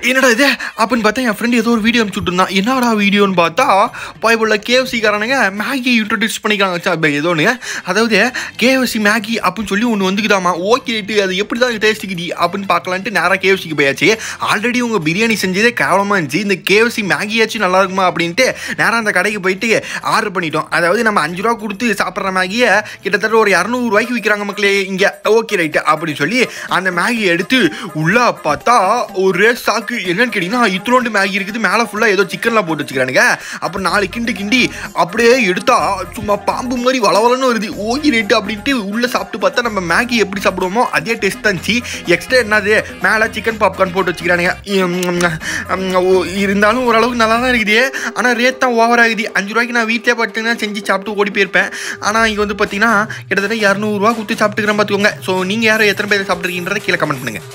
என்னடா இது அப்படின்னு பார்த்தா என் ஃப்ரெண்ட் ஏதோ ஒரு வீடியோ அனுப்பிச்சு விட்டுருந்தான் என்னடா வீடியோன்னு பார்த்தா பைபிளில் கேஎஃப்சி காரனுங்க மேகி இன்ட்ரடியூஸ் பண்ணிக்கிறாங்க சா, இப்ப ஏதோ ஒன்று அதாவது கேஎஃப்சி மேகி அப்படின்னு சொல்லி ஒன்று வந்துக்குதாமா ஓகே ரைட்டு அது எப்படி தான் டேஸ்ட்டுக்குடி அப்படின்னு பார்க்கலான்ட்டு நேராக கேஎஃப்சிக்கு போயாச்சு ஆல்ரெடி உங்கள் பிரியாணி செஞ்சதே கேவலமாக இருந்துச்சு இந்த கேஎஃப்சி மேகியாச்சும் நல்லா இருக்குமா அப்படின்ட்டு நேராக அந்த கடைக்கு போயிட்டு ஆர்டர் பண்ணிட்டோம் அதாவது நம்ம அஞ்சு ரூபா கொடுத்து சாப்பிட்ற மேகியை கிட்டத்தட்ட ஒரு இரநூறுவாய்க்கு விற்கிறாங்க மக்களே இங்கே ஓகே ரைட்டு அப்படின்னு சொல்லி அந்த மேகி எடுத்து உள்ளே பார்த்தா ஒரே சாக்கு என்னன்னு கேட்டிங்கன்னா இத்தனோண்டு மேகி இருக்குது மேலே ஃபுல்லாக ஏதோ சிக்கன்லாம் போட்டு வச்சுக்கிறானுங்க அப்புறம் நாலு கிண்டு கிண்டி அப்படியே எடுத்தா சும்மா பாம்பு மாதிரி வளவலன்னு வருது ஓகே ரைட்டு அப்படின்ட்டு உள்ளே சாப்பிட்டு பார்த்தா நம்ம மேகி எப்படி சாப்பிடுவோமோ அதே டேஸ்ட் தான் இருந்துச்சு எக்ஸ்ட்ரா என்னது மேலே சிக்கன் பாப்கார்ன் போட்டு வச்சுக்கிறானுங்க உம், உம், ஓ, இருந்தாலும் ஓரளவுக்கு நல்லா தான் இருக்குது ஆனால் ரேட் தான் ஓவர் ஆகுது அஞ்சு ரூபாய்க்கு நான் வீட்டிலே பார்த்தீங்கன்னா செஞ்சு சாப்பிட்டு ஓடி போயிருப்பேன் ஆனால் இங்கே வந்து பார்த்தீங்கன்னா கிட்டத்தட்ட இரநூறுவா கொடுத்து சாப்பிட்டுக்கிறேன் பார்த்துக்கோங்க ஸோ நீங்கள் யாரும் எத்தனை பேர் சாப்பிட்ருக்கீன்றதை கீழே கமெண்ட் பண்ணுங்கள்